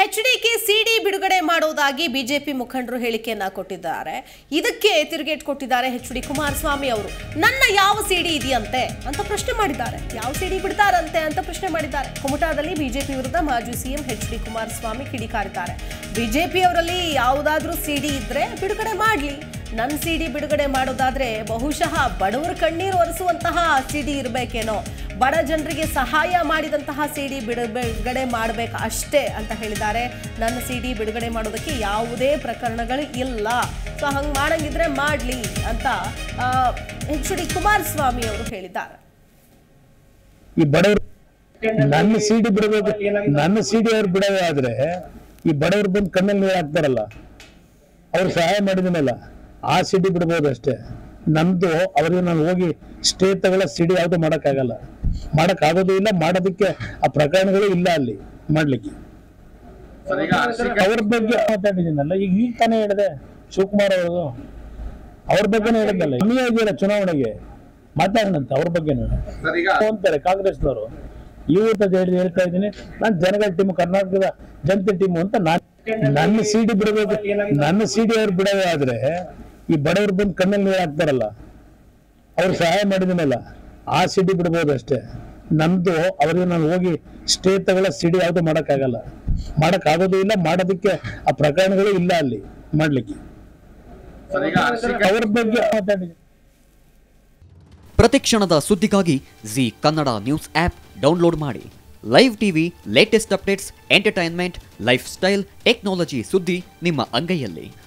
HDK ಸಿಡಿ ಬಿಡುಗಡೆ ಮಾಡುವುದಾಗಿ BJP ಮುಖಂಡರು ಹೇಳಿಕೆಯನ್ನ ಕೊಟ್ಟಿದ್ದಾರೆ ಇದಕ್ಕೆ ತಿರುಗೇಟ್ ಕೊಟ್ಟಿದ್ದಾರೆ ಎಚ್ ಡಿ ಕುಮಾರಸ್ವಾಮಿ ಅವರು ನನ್ನ ಯಾವ ಸಿಡಿ ಇದೆಯಂತೆ ಅಂತ ಪ್ರಶ್ನೆ ಮಾಡಿದ್ದಾರೆ ಯಾವ ಸಿಡಿ ಬಿಡ್ತಾರಂತೆ ಅಂತ ಪ್ರಶ್ನೆ ಮಾಡಿದ್ದಾರೆ ಕುಮಟಾದಲ್ಲಿ ಬಿಜೆಪಿ ವಿರುದ್ಧ ಮಾಜಿ ಸಿಎಂ ಎಚ್ ಡಿ ಕುಮಾರಸ್ವಾಮಿ ಕಿಡಿಕಾರಿದ್ದಾರೆ ಬಿಜೆಪಿಯವರಲ್ಲಿ ಯಾವುದಾದ್ರೂ ಸಿಡಿ ಇದ್ರೆ ಬಿಡುಗಡೆ ಮಾಡಲಿ ನನ್ನ ಸಿಡಿ ಬಿಡುಗಡೆ ಮಾಡೋದಾದ್ರೆ ಬಹುಶಃ ಬಡವರ ಕಣ್ಣೀರು ಒರೆಸುವಂತಹ ಸಿಡಿ ಇರಬೇಕೇನೋ ಬಡ ಜನರಿಗೆ ಸಹಾಯ ಮಾಡಿದಂತಹ ಸಿಡಿ ಬಿಡುಗಡೆ ಮಾಡಬೇಕು ಅಷ್ಟೇ ಅಂತ ಹೇಳಿದ್ದಾರೆ ನನ್ನ ಸಿಡಿ ಬಿಡುಗಡೆ ಮಾಡೋದಕ್ಕೆ ಯಾವುದೇ ಪ್ರಕರಣಗಳು ಇಲ್ಲ ಸೊ ಹಂಗೆ ಮಾಡಂಗಿದ್ರೆ ಮಾಡಲಿ ಅಂತ ಎಚ್ ಡಿ ಕುಮಾರಸ್ವಾಮಿ ಅವರು ಹೇಳಿದ್ದಾರೆ ಈ ಬಡವರು ನನ್ನ ಸಿಡಿ ಬಿಡಬೇಕು ನನ್ನ ಸಿಡಿ ಅವ್ರು ಬಿಡೋದೇ ಆದ್ರೆ ಈ ಬಡವರು ಬಂದು ಕಣ್ಣಲ್ಲಿ ನೀರು ಹಾಕ್ತಾರಲ್ಲ ಅವ್ರು ಸಹಾಯ ಮಾಡಿದನಲ್ಲ ಆ ಸಿಡಿ ಬಿಡ್ಬೋದು ಅಷ್ಟೇ ನಮ್ದು ಅವ್ರಿಗೆ ನಾನು ಹೋಗಿ ಸ್ಟೇ ತಗೊಳ್ಳೋ ಸಿಡಿ ಯಾವುದು ಮಾಡೋಕ್ಕಾಗಲ್ಲ ಮಾಡೋಕ್ಕಾಗೋದು ಇಲ್ಲ ಮಾಡೋದಕ್ಕೆ ಆ ಪ್ರಕರಣಗಳು ಇಲ್ಲ ಅಲ್ಲಿ ಮಾಡ್ಲಿಕ್ಕೆ ಸರ್ ಈಗ ಹರ್ಷಿಕಾ ಅವ್ರ ಬಗ್ಗೆ ಮಾತಾಡಿದ್ದೀನಲ್ಲ ಈಗ ಈಗ ತಾನೇ ಹೇಳಿದೆ ಶಿವಕುಮಾರ್ ಅವರು ಅವ್ರ ಬಗ್ಗೆನೇ ಹೇಳಿದ್ನಲ್ಲ ಕಮ್ಮಿ ಆಗಿಲ್ಲ ಚುನಾವಣೆಗೆ ಮಾತಾಡೋಣಂತೆ ಅವ್ರ ಬಗ್ಗೆನೂ ಸರ್ ಈಗ ಅಂತಾರೆ ಕಾಂಗ್ರೆಸ್ನವರು ಇವತ್ತು ಹೇಳಿ ಹೇಳ್ತಾ ಇದ್ದೀನಿ ನಾನು ಜನಗಳ ಟೀಮ್ ಕರ್ನಾಟಕದ ಜನತೆ ಟೀಮ್ ಅಂತ ನಾನು ನನ್ನ ಸಿಡಿ ಬಿಡಬೇಕು ನನ್ನ ಸಿಡಿ ಅವ್ರು ಬಿಡೋದೇ ಆದ್ರೆ ಈ ಬಡವರು ಬಂದು ಕಣ್ಣಲ್ಲಿ ನೀರು ಹಾಕ್ತಾರಲ್ಲ ಅವ್ರು ಸಹಾಯ ಮಾಡಿದನಲ್ಲ ಆ ಸಿಡಿ ಬಿಡ್ಬೋದು ಅಷ್ಟೇ ನಮ್ದು ಅವ್ರಿಗೆ ನಾನು ಹೋಗಿ ಸ್ಟೇ ತಗೊಳ್ಳೋ ಸಿಡಿ ಯಾವುದು ಮಾಡೋಕ್ಕಾಗಲ್ಲ ಮಾಡೋಕ್ಕಾಗೋದು ಇಲ್ಲ ಮಾಡೋದಕ್ಕೆ ಆ ಪ್ರಕರಣಗಳು ಇಲ್ಲ ಅಲ್ಲಿ ಮಾಡ್ಲಿಕ್ಕೆ ಸರ್ ಈಗ ಹರ್ಷಿಕಾ ಅವ್ರ ಬಗ್ಗೆ ಮಾತಾಡಿದ್ದೀನಿ ಪ್ರತಿಕ್ಷಣದ ಸುದ್ದಿಗಾಗಿ Zee Kannada news app download ಮಾಡಿ live TV latest updates entertainment lifestyle technology ಸುದ್ದಿ ನಿಮ್ಮ ಅಂಗೈಯಲ್ಲಿ